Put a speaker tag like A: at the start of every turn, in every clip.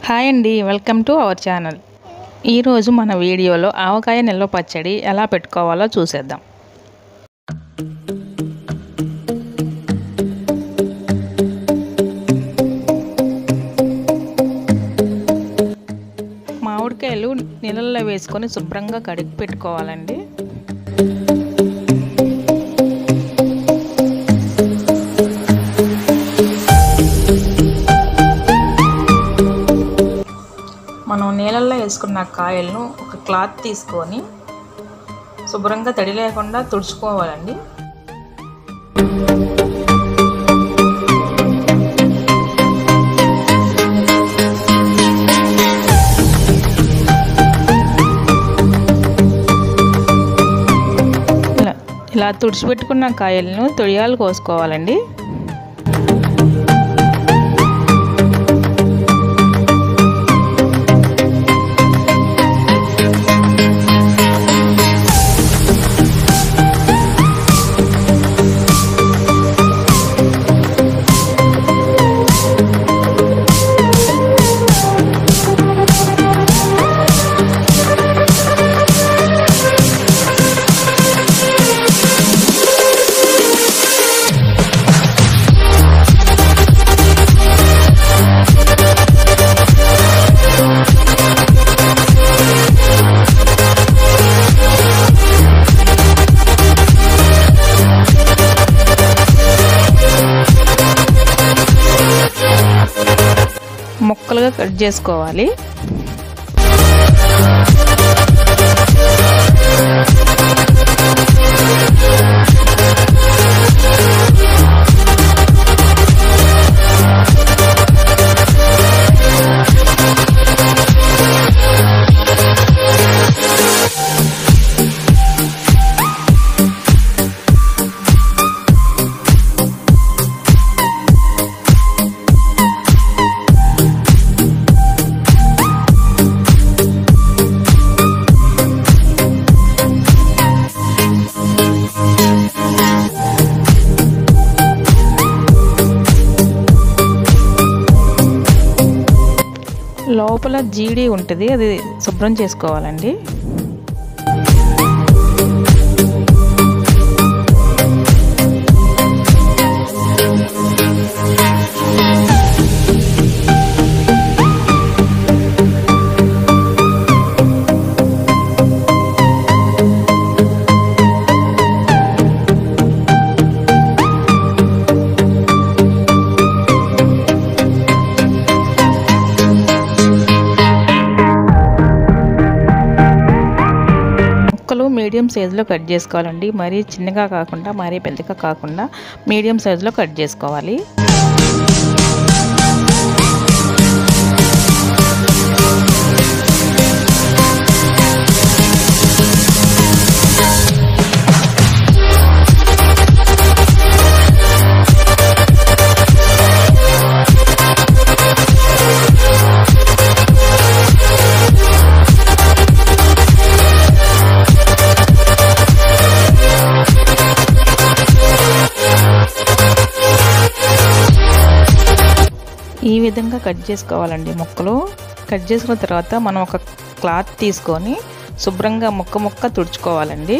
A: hi అండి welcome to our channel ఈరోజు మన వీడియోలో ఆవకాయ నిల్వ పచ్చడి ఎలా పెట్టుకోవాలో చూసేద్దాం మామిడికాయలు నీళ్ళల్లో వేసుకొని శుభ్రంగా కడిగి పెట్టుకోవాలండి మనం నీళ్ళల్లో వేసుకున్న కాయలను ఒక క్లాత్ తీసుకొని శుభ్రంగా తడి లేకుండా తుడుచుకోవాలండి ఇలా ఇలా తుడిచిపెట్టుకున్న కాయలను తొడియాలు కోసుకోవాలండి ముక్కలుగా కట్ చేసుకోవాలి లోపల జీడి ఉంటుంది అది శుభ్రం చేసుకోవాలండి ముక్కలు మీడియం సైజులో కట్ చేసుకోవాలండి మరీ చిన్నగా కాకుండా మరీ పెద్దగా కాకుండా మీడియం సైజులో కట్ చేసుకోవాలి ఈ విధంగా కట్ చేసుకోవాలండి ముక్కలు కట్ చేసుకున్న తర్వాత మనం ఒక క్లాత్ తీసుకొని శుభ్రంగా ముక్క ముక్క తుడుచుకోవాలండి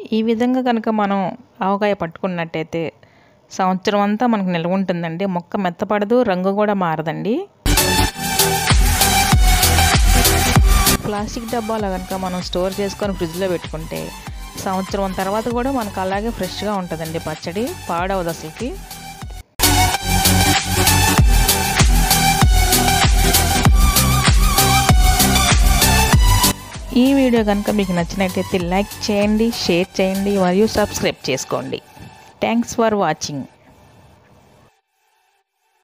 A: ఈ విధంగా కనుక మనం ఆవకాయ పట్టుకున్నట్టయితే సంవత్సరం అంతా మనకు నిల్వ ఉంటుందండి మొక్క మెత్తపడదు రంగు కూడా మారదండి ప్లాస్టిక్ డబ్బాలో కనుక మనం స్టోర్ చేసుకొని ఫ్రిడ్జ్లో పెట్టుకుంటే సంవత్సరం తర్వాత కూడా మనకు అలాగే ఫ్రెష్గా ఉంటుందండి పచ్చడి పాడవదు అసలుకి ఈ వీడియో కనుక మీకు నచ్చినట్లయితే లైక్ చేయండి షేర్ చేయండి మరియు సబ్స్క్రైబ్ చేసుకోండి థ్యాంక్స్ ఫర్ వాచింగ్